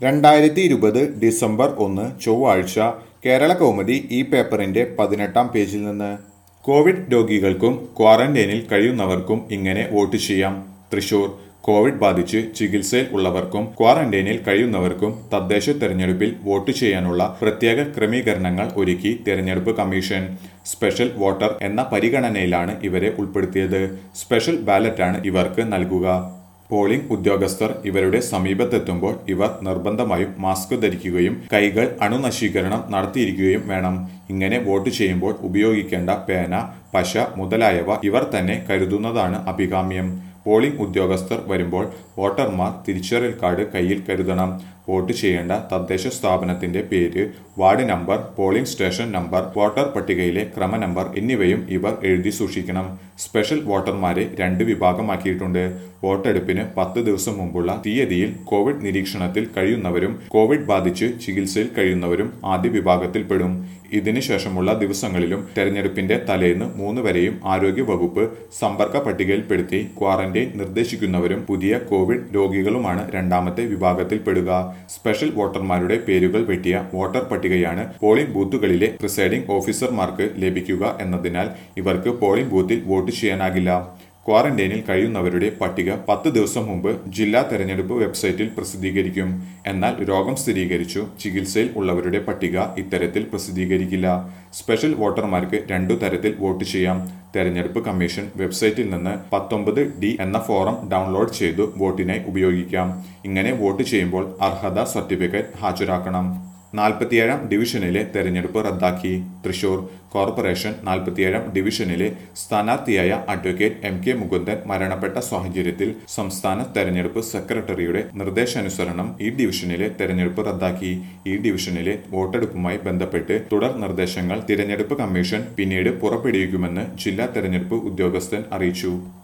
രണ്ടായിരത്തി ഇരുപത് ഡിസംബർ ഒന്ന് ചൊവ്വാഴ്ച കേരള കൗമുദി ഈ പേപ്പറിന്റെ പതിനെട്ടാം പേജിൽ നിന്ന് കോവിഡ് രോഗികൾക്കും ക്വാറന്റൈനിൽ കഴിയുന്നവർക്കും ഇങ്ങനെ വോട്ട് ചെയ്യാം തൃശൂർ കോവിഡ് ബാധിച്ച് ചികിത്സയിൽ ഉള്ളവർക്കും ക്വാറന്റൈനിൽ കഴിയുന്നവർക്കും തദ്ദേശ തെരഞ്ഞെടുപ്പിൽ വോട്ട് ചെയ്യാനുള്ള പ്രത്യേക ക്രമീകരണങ്ങൾ ഒരുക്കി തെരഞ്ഞെടുപ്പ് കമ്മീഷൻ സ്പെഷ്യൽ വോട്ടർ എന്ന പരിഗണനയിലാണ് ഇവരെ ഉൾപ്പെടുത്തിയത് സ്പെഷ്യൽ ബാലറ്റാണ് ഇവർക്ക് നൽകുക പോളിംഗ് ഉദ്യോഗസ്ഥർ ഇവരുടെ സമീപത്തെത്തുമ്പോൾ ഇവർ നിർബന്ധമായും മാസ്ക് ധരിക്കുകയും കൈകൾ അണുനശീകരണം നടത്തിയിരിക്കുകയും വേണം ഇങ്ങനെ വോട്ട് ചെയ്യുമ്പോൾ ഉപയോഗിക്കേണ്ട പേന പശ മുതലായവ ഇവർ തന്നെ കരുതുന്നതാണ് അഭികാമ്യം പോളിംഗ് ഉദ്യോഗസ്ഥർ വരുമ്പോൾ വോട്ടർമാർ തിരിച്ചറിയൽ കാർഡ് കയ്യിൽ കരുതണം വോട്ട് ചെയ്യേണ്ട തദ്ദേശ സ്ഥാപനത്തിന്റെ പേര് ward number polling station number voter പട്ടികയിലെ ക്രമ നമ്പർ എന്നിവയും ഇവർ എഴുതി സൂക്ഷിക്കണം സ്പെഷ്യൽ വോട്ടർമാരെ രണ്ട് വിഭാഗമാക്കിയിട്ടുണ്ട് വോട്ടെടുപ്പിന് പത്ത് ദിവസം മുമ്പുള്ള തീയതിയിൽ കോവിഡ് നിരീക്ഷണത്തിൽ കഴിയുന്നവരും കോവിഡ് ബാധിച്ച് ചികിത്സയിൽ കഴിയുന്നവരും ആദ്യ വിഭാഗത്തിൽപ്പെടും ഇതിനുശേഷമുള്ള ദിവസങ്ങളിലും തെരഞ്ഞെടുപ്പിന്റെ തലേന്ന് മൂന്ന് വരെയും ആരോഗ്യ വകുപ്പ് സമ്പർക്ക പട്ടികയിൽപ്പെടുത്തി ക്വാറന്റൈൻ നിർദ്ദേശിക്കുന്നവരും പുതിയ കോവിഡ് രോഗികളുമാണ് രണ്ടാമത്തെ വിഭാഗത്തിൽപ്പെടുക സ്പെഷ്യൽ വോട്ടർമാരുടെ പേരുകൾ വെട്ടിയ വോട്ടർ പട്ടികയാണ് പോളിംഗ് ബൂത്തുകളിലെ പ്രിസൈഡിംഗ് ഓഫീസർമാർക്ക് ലഭിക്കുക എന്നതിനാൽ ഇവർക്ക് പോളിംഗ് ബൂത്തിൽ വോട്ട് ചെയ്യാനാകില്ല ക്വാറന്റൈനിൽ കഴിയുന്നവരുടെ പട്ടിക പത്ത് ദിവസം മുമ്പ് ജില്ലാ തെരഞ്ഞെടുപ്പ് വെബ്സൈറ്റിൽ പ്രസിദ്ധീകരിക്കും എന്നാൽ രോഗം സ്ഥിരീകരിച്ചു ചികിത്സയിൽ ഉള്ളവരുടെ പട്ടിക ഇത്തരത്തിൽ പ്രസിദ്ധീകരിക്കില്ല സ്പെഷ്യൽ വോട്ടർമാർക്ക് രണ്ടു തരത്തിൽ വോട്ട് ചെയ്യാം തെരഞ്ഞെടുപ്പ് കമ്മീഷൻ വെബ്സൈറ്റിൽ നിന്ന് പത്തൊമ്പത് ഡി എന്ന ഫോറം ഡൗൺലോഡ് ചെയ്തു വോട്ടിനായി ഉപയോഗിക്കാം ഇങ്ങനെ വോട്ട് ചെയ്യുമ്പോൾ അർഹത സർട്ടിഫിക്കറ്റ് ഹാജരാക്കണം നാൽപ്പത്തിയേഴാം ഡിവിഷനിലെ തെരഞ്ഞെടുപ്പ് റദ്ദാക്കി തൃശൂർ കോർപ്പറേഷൻ നാൽപ്പത്തിയേഴാം ഡിവിഷനിലെ സ്ഥാനാർത്ഥിയായ അഡ്വക്കേറ്റ് എം കെ മുകുന്ദൻ മരണപ്പെട്ട സാഹചര്യത്തിൽ സംസ്ഥാന തെരഞ്ഞെടുപ്പ് സെക്രട്ടറിയുടെ നിർദ്ദേശാനുസരണം ഈ ഡിവിഷനിലെ തെരഞ്ഞെടുപ്പ് റദ്ദാക്കി ഈ ഡിവിഷനിലെ വോട്ടെടുപ്പുമായി ബന്ധപ്പെട്ട് തുടർ നിർദ്ദേശങ്ങൾ തിരഞ്ഞെടുപ്പ് കമ്മീഷൻ പിന്നീട് പുറപ്പെടുവിക്കുമെന്ന് ജില്ലാ തെരഞ്ഞെടുപ്പ് ഉദ്യോഗസ്ഥൻ അറിയിച്ചു